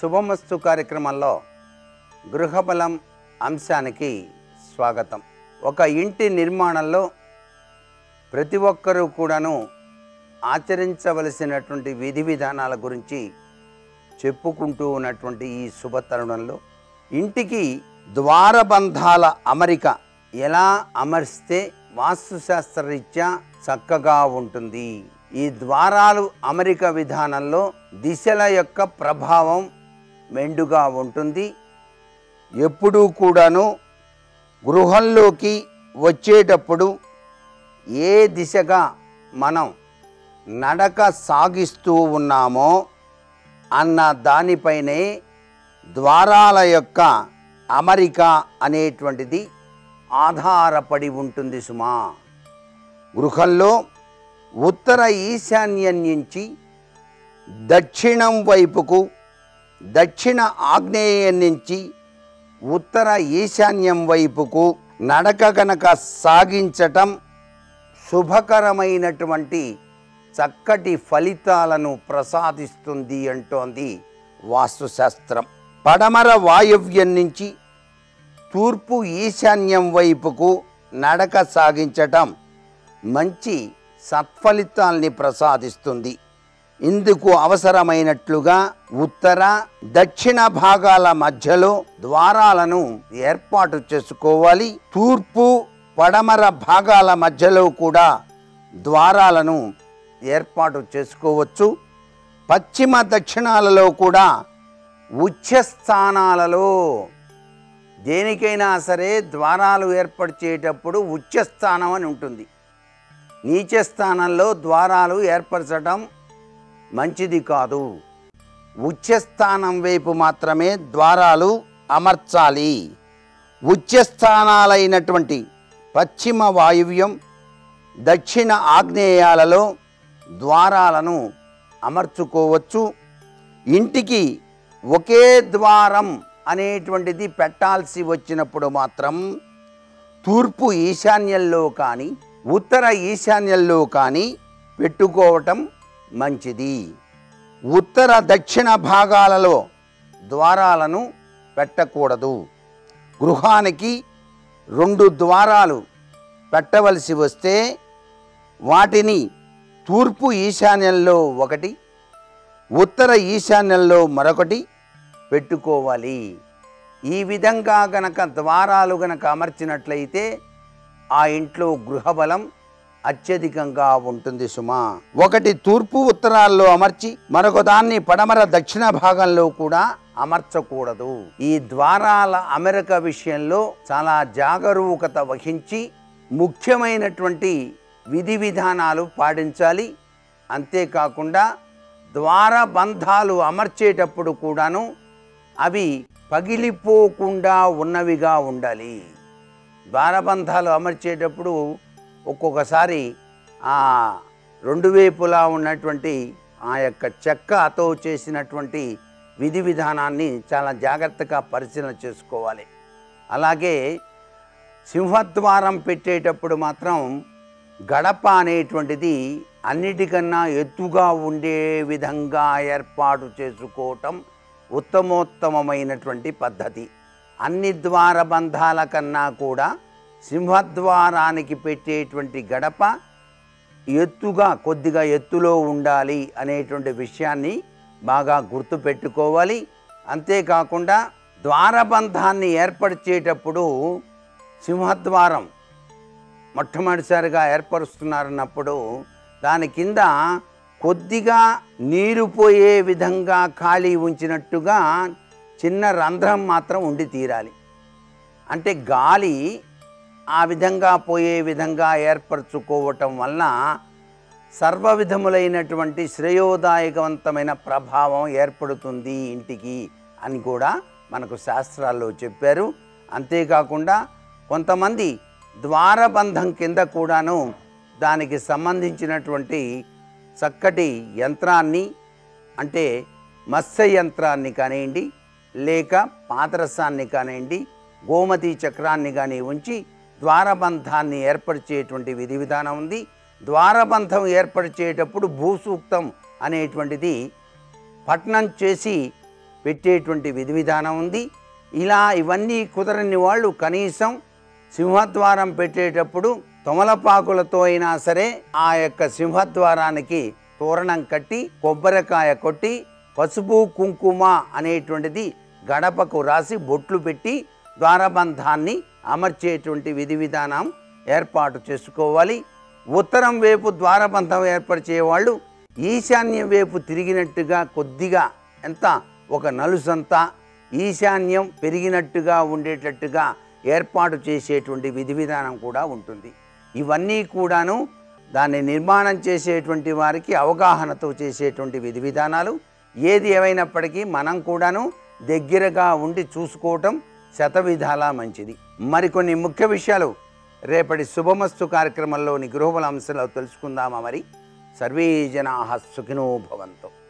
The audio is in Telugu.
శుభమస్తు కార్యక్రమంలో గృహబలం అంశానికి స్వాగతం ఒక ఇంటి నిర్మాణంలో ప్రతి ఒక్కరూ కూడాను ఆచరించవలసినటువంటి విధి విధానాల గురించి చెప్పుకుంటూ ఉన్నటువంటి ఈ శుభ తరుణంలో ఇంటికి ద్వారబంధాల అమరిక ఎలా అమర్స్తే వాస్తుశాస్త్రరీత్యా చక్కగా ఉంటుంది ఈ ద్వారాలు అమరిక విధానంలో దిశల యొక్క ప్రభావం మెండుగా ఉంటుంది ఎప్పుడూ కూడాను గృహంలోకి వచ్చేటప్పుడు ఏ దిశగా మనం నడక సాగిస్తూ ఉన్నామో అన్న దానిపైనే ద్వారాల యొక్క అమరిక అనేటువంటిది ఆధారపడి ఉంటుంది సుమా గృహంలో ఉత్తర ఈశాన్యం నుంచి దక్షిణం వైపుకు దక్షిణ ఆగ్నేయం నుంచి ఉత్తర ఈశాన్యం వైపుకు నడక గనక సాగించటం శుభకరమైనటువంటి చక్కటి ఫలితాలను ప్రసాదిస్తుంది అంటోంది వాస్తుశాస్త్రం పడమర వాయవ్యం నుంచి తూర్పు ఈశాన్యం వైపుకు నడక సాగించటం మంచి సత్ఫలితాల్ని ప్రసాదిస్తుంది ఇందుకు అవసరమైనట్లుగా ఉత్తర దక్షిణ భాగాల మధ్యలో ద్వారాలను ఏర్పాటు చేసుకోవాలి తూర్పు పడమర భాగాల మధ్యలో కూడా ద్వారాలను ఏర్పాటు చేసుకోవచ్చు పశ్చిమ దక్షిణాలలో కూడా ఉచ్చ స్థానాలలో దేనికైనా సరే ద్వారాలు ఏర్పరిచేటప్పుడు ఉచ్చ స్థానం అని ఉంటుంది నీచ స్థానంలో ద్వారాలు ఏర్పరచడం మంచిది కాదు ఉచ్చ స్థానం వైపు మాత్రమే ద్వారాలు అమర్చాలి ఉచ్చ స్థానాలైనటువంటి పశ్చిమ వాయువ్యం దక్షిణ ఆగ్నేయాలలో ద్వారాలను అమర్చుకోవచ్చు ఇంటికి ఒకే ద్వారం అనేటువంటిది పెట్టాల్సి వచ్చినప్పుడు మాత్రం తూర్పు ఈశాన్యంలో కానీ ఉత్తర ఈశాన్యంలో కానీ పెట్టుకోవటం మంచిది ఉత్తర దక్షిణ భాగాలలో ద్వారాలను పెట్టకూడదు గృహానికి రెండు ద్వారాలు పెట్టవలసి వస్తే వాటిని తూర్పు ఈశాన్యంలో ఒకటి ఉత్తర ఈశాన్యంలో మరొకటి పెట్టుకోవాలి ఈ విధంగా గనక ద్వారాలు గనక అమర్చినట్లయితే ఆ ఇంట్లో గృహబలం అత్యధికంగా ఉంటుంది సుమా ఒకటి తూర్పు ఉత్తరాల్లో అమర్చి మరొక దాన్ని పడమర దక్షిణ భాగంలో కూడా అమర్చకూడదు ఈ ద్వారాల అమెరిక విషయంలో చాలా జాగరూకత వహించి ముఖ్యమైనటువంటి విధి విధానాలు పాటించాలి అంతేకాకుండా ద్వారబంధాలు అమర్చేటప్పుడు కూడాను అవి పగిలిపోకుండా ఉన్నవిగా ఉండాలి ద్వారబంధాలు అమర్చేటప్పుడు ఒక్కొక్కసారి ఆ రెండు వైపులా ఉన్నటువంటి ఆ యొక్క చెక్కతో చేసినటువంటి విధి విధానాన్ని చాలా జాగ్రత్తగా పరిశీలన చేసుకోవాలి అలాగే సింహద్వారం పెట్టేటప్పుడు మాత్రం గడప అనేటువంటిది అన్నిటికన్నా ఎత్తుగా ఉండే విధంగా ఏర్పాటు చేసుకోవటం ఉత్తమోత్తమమైనటువంటి పద్ధతి అన్ని ద్వారబంధాల కన్నా కూడా సింహద్వారానికి పెట్టేటువంటి గడప ఎత్తుగా కొద్దిగా ఎత్తులో ఉండాలి అనేటువంటి విషయాన్ని బాగా గుర్తుపెట్టుకోవాలి అంతేకాకుండా ద్వారబంధాన్ని ఏర్పరిచేటప్పుడు సింహద్వారం మొట్టమొదటిసారిగా ఏర్పరుస్తున్నారన్నప్పుడు దాని కింద కొద్దిగా నీరు పోయే విధంగా ఖాళీ ఉంచినట్టుగా చిన్న రంధ్రం మాత్రం ఉండి తీరాలి అంటే గాలి ఆ విధంగా పోయే విధంగా ఏర్పరచుకోవటం వలన సర్వ విధములైనటువంటి శ్రేయోదాయకవంతమైన ప్రభావం ఏర్పడుతుంది ఇంటికి అని కూడా మనకు శాస్త్రాల్లో చెప్పారు అంతేకాకుండా కొంతమంది ద్వారబంధం కింద కూడాను దానికి సంబంధించినటువంటి చక్కటి యంత్రాన్ని అంటే మత్స్య యంత్రాన్ని కానివ్వండి లేక పాదరసాన్ని కానివ్వండి గోమతి చక్రాన్ని కానీ ఉంచి ద్వారబంధాన్ని ఏర్పరిచేటువంటి విధి విధానం ఉంది ద్వారబంధం ఏర్పరిచేటప్పుడు భూసూక్తం అనేటువంటిది పట్నం చేసి పెట్టేటువంటి విధి విధానం ఉంది ఇలా ఇవన్నీ కుదరని వాళ్ళు కనీసం సింహద్వారం పెట్టేటప్పుడు తొమలపాకులతో అయినా సరే ఆ యొక్క సింహద్వారానికి తోరణం కట్టి కొబ్బరికాయ కొట్టి పసుపు కుంకుమ అనేటువంటిది గడపకు రాసి బొట్లు పెట్టి ద్వారబంధాన్ని అమర్చేటువంటి విధి విధానం ఏర్పాటు చేసుకోవాలి ఉత్తరం వైపు ద్వారబంధం ఏర్పరిచే వాళ్ళు ఈశాన్యం వైపు తిరిగినట్టుగా కొద్దిగా ఎంత ఒక నలుసంత ఈశాన్యం పెరిగినట్టుగా ఉండేటట్టుగా ఏర్పాటు చేసేటువంటి విధి విధానం కూడా ఉంటుంది ఇవన్నీ కూడాను దాన్ని నిర్మాణం చేసేటువంటి వారికి అవగాహనతో చేసేటువంటి విధి విధానాలు ఏది ఏమైనప్పటికీ మనం కూడాను దగ్గరగా ఉండి చూసుకోవటం శతవిధాలా మంచిది మరికొన్ని ముఖ్య విషయాలు రేపటి శుభమస్తు కార్యక్రమంలోని గృహబల అంశాలు తెలుసుకుందామా మరి సర్వే జనా సుఖినో భవంతు